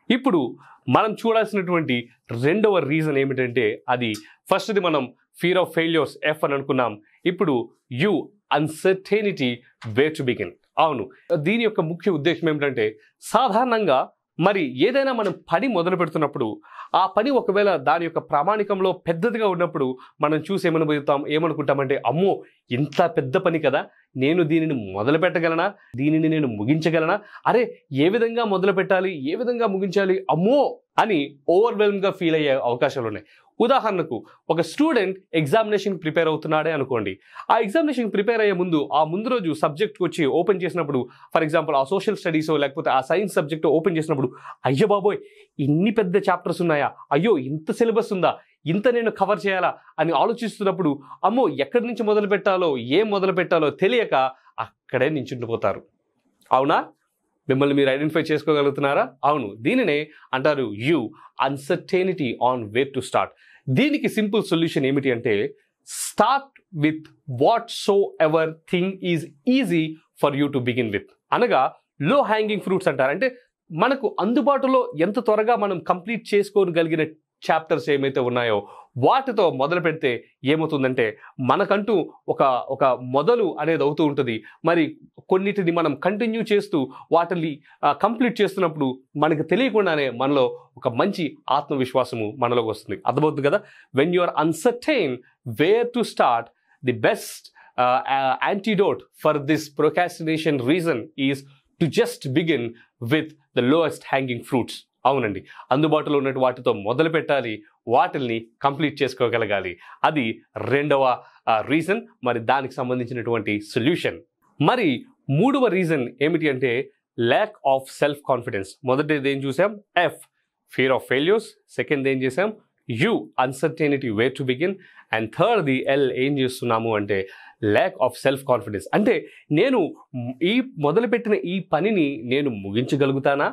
ఇప్పుడు మనం చూడాల్సినటువంటి రెండవ రీజన్ ఏమిటంటే అది ఫస్ట్ది మనం ఫియర్ ఆఫ్ ఫెయిల్యూర్స్ ఎఫ్ అని అనుకున్నాం ఇప్పుడు U uncertainty way to begin అవును దీని యొక్క ముఖ్య ఉద్దేశం ఏమిటంటే సాధారణంగా మరి ఏదైనా మనం పని మొదలు పెడుతున్నప్పుడు ఆ పని ఒకవేళ దాని యొక్క ప్రామాణికంలో పెద్దదిగా ఉన్నప్పుడు మనం చూసి ఏమనుకుంటాం ఏమనుకుంటామంటే అమ్మో ఇంత పెద్ద పని కదా నేను దీనిని మొదలు పెట్టగలనా దీనిని నేను ముగించగలనా అరే ఏ విధంగా మొదలు పెట్టాలి ఏ విధంగా ముగించాలి అమ్మో అని ఓవర్వెల్మ్గా ఫీల్ అయ్యే అవకాశాలు ఉన్నాయి ఉదాహరణకు ఒక స్టూడెంట్ ఎగ్జామినేషన్ ప్రిపేర్ అవుతున్నాడే అనుకోండి ఆ ఎగ్జామినేషన్ ప్రిపేర్ అయ్యే ముందు ఆ ముందు రోజు సబ్జెక్ట్ వచ్చి ఓపెన్ చేసినప్పుడు ఫర్ ఎగ్జాంపుల్ ఆ సోషల్ స్టడీస్ లేకపోతే ఆ సైన్స్ సబ్జెక్ట్ ఓపెన్ చేసినప్పుడు అయ్యో బాబోయ్ ఇన్ని పెద్ద చాప్టర్స్ ఉన్నాయా అయ్యో ఇంత సిలబస్ ఉందా ఇంత నేను కవర్ చేయాలా అని ఆలోచిస్తున్నప్పుడు అమ్మో ఎక్కడి నుంచి మొదలు పెట్టాలో ఏం మొదలు పెట్టాలో తెలియక అక్కడే నించుండిపోతారు అవునా మిమ్మల్ని మీరు ఐడెంటిఫై చేసుకోగలుగుతున్నారా అవును దీనినే అంటారు U uncertainty on way to start దీనికి సింపుల్ సొల్యూషన్ ఏమిటి అంటే start with whatsoever thing is easy for you to begin with అనగా లో హ్యాంగింగ్ ఫ్రూట్స్ అంటారు అంటే మనకు అందుబాటులో ఎంత త్వరగా మనం కంప్లీట్ చేసుకోగలిగిన చాప్టర్స్ ఏమైతే ఉన్నాయో వాటితో మొదలు పెడితే ఏమవుతుందంటే మనకంటూ ఒక ఒక మొదలు అనేది అవుతూ ఉంటుంది మరి కొన్నిటిని మనం కంటిన్యూ చేస్తూ వాటిని కంప్లీట్ చేస్తున్నప్పుడు మనకు తెలియకుండానే మనలో ఒక మంచి ఆత్మవిశ్వాసము మనలోకి వస్తుంది అర్థమవుతుంది కదా when you are uncertain where to start the best antidote for this procrastination reason is to just begin with the lowest hanging fruits అవునండి అందుబాటులో ఉన్న వాటితో మొదలు పెట్టాలి వాటిల్ని కంప్లీట్ చేసుకోగలగాలి అది రెండవ రీజన్ మరి దానికి సంబంధించినటువంటి సొల్యూషన్ మరి మూడవ రీజన్ ఏమిటి అంటే ల్యాక్ ఆఫ్ సెల్ఫ్ కాన్ఫిడెన్స్ మొదటిది ఏం చూసాం F fear of failures second ఏం చేసాం U uncertainty way to begin and third the L ఏం చేస్తున్నాము అంటే ల్యాక్ ఆఫ్ సెల్ఫ్ కాన్ఫిడెన్స్ అంటే నేను ఈ మొదలుపెట్టిన ఈ పనిని నేను ముగించగలుగుతానా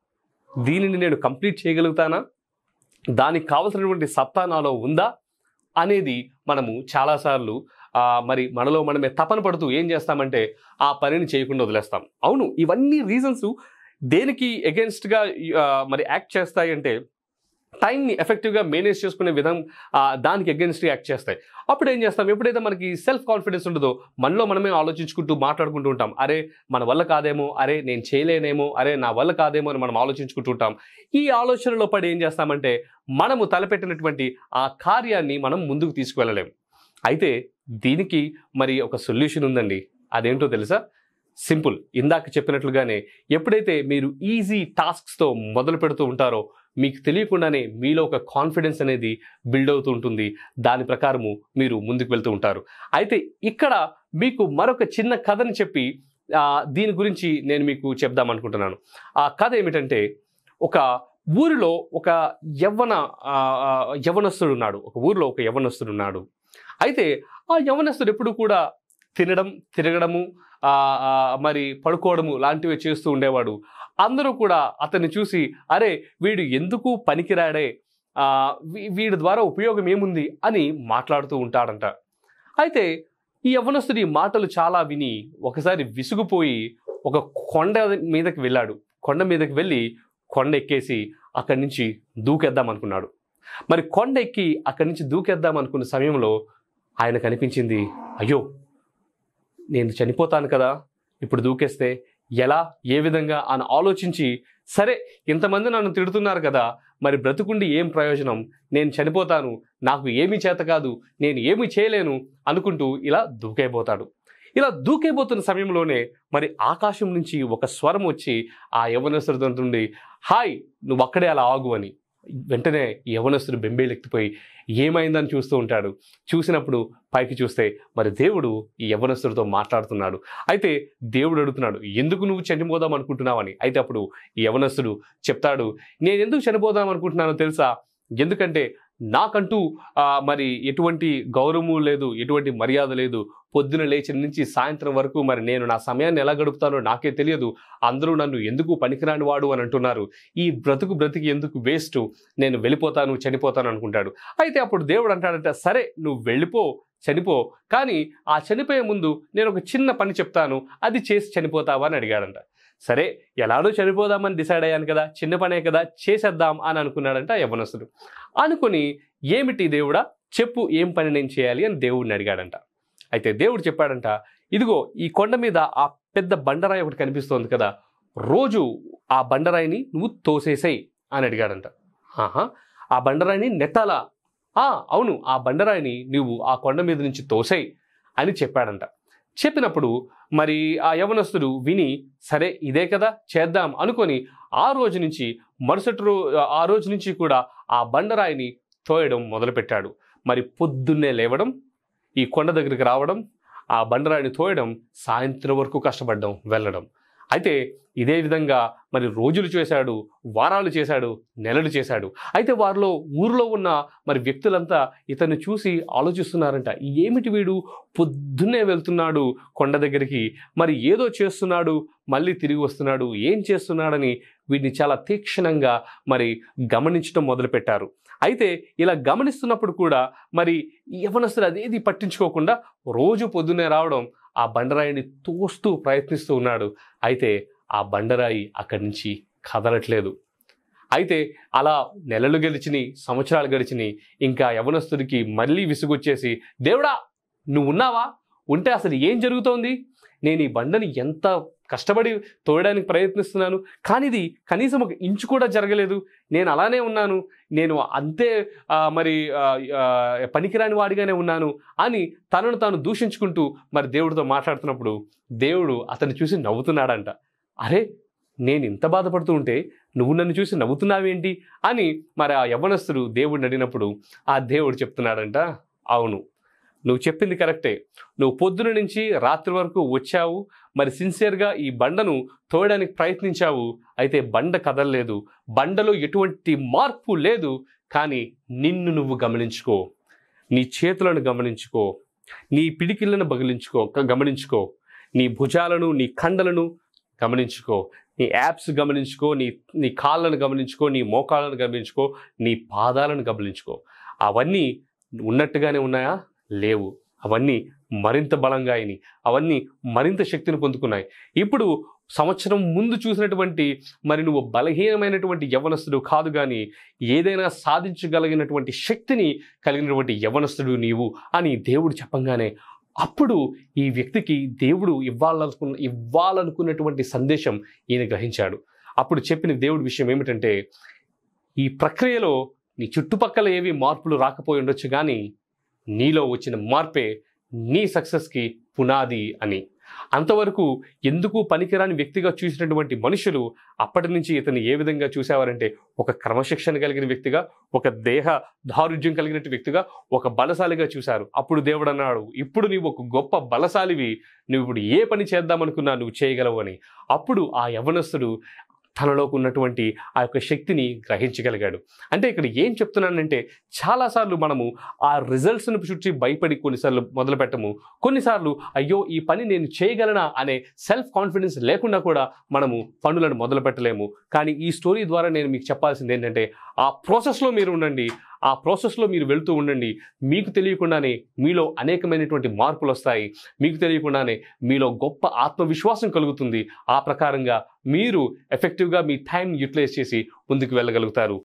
దీనిని నేను కంప్లీట్ చేయగలుగుతానా దానికి కావలసినటువంటి సత్తా నాలో ఉందా అనేది మనము చాలాసార్లు ఆ, మరి మనలో మనమే తపన పడుతూ ఏం చేస్తామంటే ఆ పనిని చేయకుండా వదిలేస్తాం అవును ఇవన్నీ రీజన్స్ దేనికి అగేన్స్ట్గా మరి యాక్ట్ చేస్తాయి అంటే టైంని ఎఫెక్టివ్గా మేనేజ్ చేసుకునే విధం ఆ, దానికి అగేన్స్ట్గా యాక్ట్ చేస్తాయి అప్పుడు ఏం చేస్తాం ఎప్పుడైతే మనకి సెల్ఫ్ కాన్ఫిడెన్స్ ఉండదో మనలో మనమే ఆలోచించుకుంటూ మాట్లాడుకుంటూ ఉంటాం అరే మన వల్ల కాదేమో అరే నేను చేయలేనేమో అరే నా వల్ల కాదేమో అని మనం ఆలోచించుకుంటూ ఉంటాం ఈ ఆలోచనలో పడి ఏం చేస్తామంటే మనము తలపెట్టినటువంటి ఆ కార్యాన్ని మనం ముందుకు తీసుకువెళ్ళలేం అయితే దీనికి మరి ఒక సొల్యూషన్ ఉందండి అదేంటో తెలుసా సింపుల్ ఇందాక చెప్పినట్లుగానే ఎప్పుడైతే మీరు ఈజీ టాస్క్స్తో మొదలు పెడుతూ ఉంటారో మీకు తెలియకుండానే మీలో ఒక కాన్ఫిడెన్స్ అనేది బిల్డ్ అవుతూ ఉంటుంది దాని ప్రకారము మీరు ముందుకు వెళ్తూ ఉంటారు అయితే ఇక్కడ మీకు మరొక చిన్న కథని చెప్పి ఆ, దీని గురించి నేను మీకు చెప్దాం అనుకుంటున్నాను ఆ కథ ఏమిటంటే ఒక ఊరిలో ఒక యవ్వన ఆ, ఆ, యవ్వనస్తుడు ఉన్నాడు ఒక ఊరిలో ఒక యవ్వనస్తుడు ఉన్నాడు అయితే ఆ యవ్వనస్తుడు ఎప్పుడు కూడా తినడం తిరగడము ఆ, ఆ, మరి పడుకోవడము లాంటివి చేస్తూ ఉండేవాడు అందరూ కూడా అతన్ని చూసి అరే వీడు ఎందుకు పనికిరాడే ఆ, వీ- వీడి ద్వారా ఉపయోగం ఏముంది అని మాట్లాడుతూ ఉంటాడంట అయితే ఈ యవ్వనస్తుడి మాటలు చాలా విని ఒకసారి విసుగుపోయి ఒక కొండ మీదకి వెళ్ళాడు కొండ మీదకి వెళ్ళి కొండ ఎక్కేసి అక్కడి నుంచి దూకేద్దాం అనుకున్నాడు మరి కొండ ఎక్కి అక్కడి నుంచి దూకేద్దాం అనుకున్న సమయంలో ఆయన కనిపించింది అయ్యో నేను చనిపోతాను కదా ఇప్పుడు దూకేస్తే ఎలా ఏ విధంగా అని ఆలోచించి సరే ఇంతమంది నన్ను తిడుతున్నారు కదా మరి బ్రతుకుండి ఏం ప్రయోజనం నేను చనిపోతాను నాకు ఏమీ చేత కాదు నేను ఏమీ చేయలేను అనుకుంటూ ఇలా దూకైపోతాడు ఇలా దూకైపోతున్న సమయంలోనే మరి ఆకాశం నుంచి ఒక స్వరం వచ్చి ఆ యవనస్తుడితో నుండి హాయ్ నువ్వు అక్కడే అలా ఆగు అని వెంటనే యవనస్తుడు బెంబేలెత్తిపోయి ఏమైందని చూస్తూ ఉంటాడు చూసినప్పుడు పైకి చూస్తే మరి దేవుడు ఈ యవనస్తుడితో మాట్లాడుతున్నాడు అయితే దేవుడు అడుగుతున్నాడు ఎందుకు నువ్వు చనిపోదాం అనుకుంటున్నావని అయితే అప్పుడు ఈ యవనస్తుడు చెప్తాడు నేను ఎందుకు చనిపోదాం అనుకుంటున్నానో తెలుసా ఎందుకంటే నాకంటూ ఆ, మరి ఎటువంటి గౌరవము లేదు ఎటువంటి మర్యాద లేదు పొద్దున లేచిన నుంచి సాయంత్రం వరకు మరి నేను నా సమయాన్ని ఎలా గడుపుతానో నాకే తెలియదు అందరూ నన్ను ఎందుకు పనికిరాని వాడు అని అంటున్నారు ఈ బ్రతుకు బ్రతికి ఎందుకు వేస్ట్ నేను వెళ్ళిపోతాను చనిపోతాను అనుకుంటాడు అయితే అప్పుడు దేవుడు అంటాడంట సరే నువ్వు వెళ్ళిపో చనిపో కానీ ఆ చనిపోయే ముందు నేను ఒక చిన్న పని చెప్తాను అది చేసి చనిపోతావా అని అడిగాడంట సరే ఎలానో చనిపోదామని డిసైడ్ అయ్యాను కదా చిన్న పనే కదా చేసేద్దాం అని అనుకున్నాడంట ఆ యవనస్తుడు అనుకుని ఏమిటి దేవుడా చెప్పు ఏం పని నేను చేయాలి అని దేవుడిని అడిగాడంట అయితే దేవుడు చెప్పాడంట ఇదిగో ఈ కొండ మీద ఆ పెద్ద బండరాయి ఒకటి కనిపిస్తోంది కదా రోజు ఆ బండరాయిని నువ్వు తోసేసేయి అని అడిగాడంట ఆహా ఆ బండరాయిని నెట్టాలా ఆ అవును ఆ బండరాయిని నువ్వు ఆ కొండ మీద నుంచి తోసేయి అని చెప్పాడంట చెప్పినప్పుడు మరి ఆ యవనస్తుడు విని సరే ఇదే కదా చేద్దాం అనుకొని ఆ రోజు నుంచి మరుసటి రో ఆ రోజు నుంచి కూడా ఆ బండరాయిని తోయడం మొదలుపెట్టాడు మరి పొద్దున్నే లేవడం ఈ కొండ దగ్గరికి రావడం ఆ బండరాయిని తోయడం సాయంత్రం వరకు కష్టపడడం వెళ్ళడం అయితే ఇదే విధంగా మరి రోజులు చేశాడు వారాలు చేశాడు నెలలు చేశాడు అయితే వారిలో ఊరిలో ఉన్న మరి వ్యక్తులంతా ఇతన్ని చూసి ఆలోచిస్తున్నారంట ఏమిటి వీడు పొద్దున్నే వెళ్తున్నాడు కొండ దగ్గరికి మరి ఏదో చేస్తున్నాడు మళ్ళీ తిరిగి వస్తున్నాడు ఏం చేస్తున్నాడని వీడిని చాలా తీక్షణంగా మరి గమనించడం మొదలుపెట్టారు అయితే ఇలా గమనిస్తున్నప్పుడు కూడా మరి యవనస్తులు అదేది పట్టించుకోకుండా రోజు పొద్దున్నే రావడం ఆ బండరాయిని తోస్తూ ప్రయత్నిస్తూ ఉన్నాడు అయితే ఆ బండరాయి అక్కడి నుంచి కదలట్లేదు అయితే అలా నెలలు గడిచినాయి సంవత్సరాలు గడిచినాయి ఇంకా యవనస్తుడికి మళ్ళీ విసుగొచ్చేసి దేవుడా నువ్వు ఉన్నావా ఉంటే అసలు ఏం జరుగుతోంది నేను ఈ బండని ఎంత కష్టపడి తోయడానికి ప్రయత్నిస్తున్నాను కానీ ఇది కనీసం ఒక ఇంచు కూడా జరగలేదు నేను అలానే ఉన్నాను నేను అంతే ఆ, మరి ఆ, ఆ, పనికిరాని వాడిగానే ఉన్నాను అని తనను తాను దూషించుకుంటూ మరి దేవుడితో మాట్లాడుతున్నప్పుడు దేవుడు అతన్ని చూసి నవ్వుతున్నాడంట అరే నేను ఇంత బాధపడుతూ ఉంటే నువ్వు నన్ను చూసి నవ్వుతున్నావేంటి అని మరి ఆ యవ్వనస్తుడు దేవుడిని అడిగినప్పుడు ఆ దేవుడు చెప్తున్నాడంట అవును నువ్వు చెప్పింది కరెక్టే నువ్వు పొద్దున నుంచి రాత్రి వరకు వచ్చావు మరి సిన్సియర్గా ఈ బండను తోయడానికి ప్రయత్నించావు అయితే బండ కదలలేదు బండలో ఎటువంటి మార్పు లేదు కానీ నిన్ను నువ్వు గమనించుకో నీ చేతులను గమనించుకో నీ పిడికిళ్ళను బగిలించుకో గ- గమనించుకో నీ భుజాలను నీ కండలను గమనించుకో నీ యాప్స్ గమనించుకో నీ నీ కాళ్ళను గమనించుకో నీ మోకాళ్ళను గమనించుకో నీ పాదాలను గమనించుకో అవన్నీ ఉన్నట్టుగానే ఉన్నాయా లేవు అవన్నీ మరింత బలంగా అయినాయి అవన్నీ మరింత శక్తిని పొందుకున్నాయి ఇప్పుడు సంవత్సరం ముందు చూసినటువంటి మరి నువ్వు బలహీనమైనటువంటి యవనస్తుడు కాదు కానీ ఏదైనా సాధించగలిగినటువంటి శక్తిని కలిగినటువంటి యవనస్తుడు నీవు అని దేవుడు చెప్పంగానే అప్పుడు ఈ వ్యక్తికి దేవుడు ఇవ్వాలనుకున్న ఇవ్వాలనుకున్నటువంటి సందేశం ఈయన గ్రహించాడు అప్పుడు చెప్పిన దేవుడి విషయం ఏమిటంటే ఈ ప్రక్రియలో నీ చుట్టుపక్కల ఏవి మార్పులు రాకపోయి ఉండొచ్చు కానీ నీలో వచ్చిన మార్పే నీ సక్సెస్కి పునాది అని అంతవరకు ఎందుకు పనికిరాని వ్యక్తిగా చూసినటువంటి మనుషులు అప్పటి నుంచి ఇతన్ని ఏ విధంగా చూసేవారంటే ఒక క్రమశిక్షణ కలిగిన వ్యక్తిగా ఒక దేహ దారుఢ్యం కలిగినట్టు వ్యక్తిగా ఒక బలశాలిగా చూశారు అప్పుడు దేవుడు అన్నాడు ఇప్పుడు నీవు ఒక గొప్ప బలశాలివి నువ్వు ఇప్పుడు ఏ పని చేద్దామనుకున్నా నువ్వు చేయగలవు అని అప్పుడు ఆ యవనస్తుడు తనలోకి ఉన్నటువంటి ఆ యొక్క శక్తిని గ్రహించగలిగాడు అంటే ఇక్కడ ఏం చెప్తున్నానంటే చాలాసార్లు మనము ఆ రిజల్ట్స్ను చుట్టి భయపడి కొన్నిసార్లు మొదలు పెట్టము కొన్నిసార్లు అయ్యో ఈ పని నేను చేయగలనా అనే సెల్ఫ్ కాన్ఫిడెన్స్ లేకుండా కూడా మనము పనులను మొదలు పెట్టలేము కానీ ఈ స్టోరీ ద్వారా నేను మీకు చెప్పాల్సింది ఏంటంటే ఆ ప్రాసెస్లో మీరు ఉండండి ఆ ప్రాసెస్లో మీరు వెళ్తూ ఉండండి మీకు తెలియకుండానే మీలో అనేకమైనటువంటి మార్పులు వస్తాయి మీకు తెలియకుండానే మీలో గొప్ప ఆత్మవిశ్వాసం కలుగుతుంది ఆ ప్రకారంగా మీరు ఎఫెక్టివ్గా మీ టైం యూటిలైజ్ చేసి ముందుకు వెళ్ళగలుగుతారు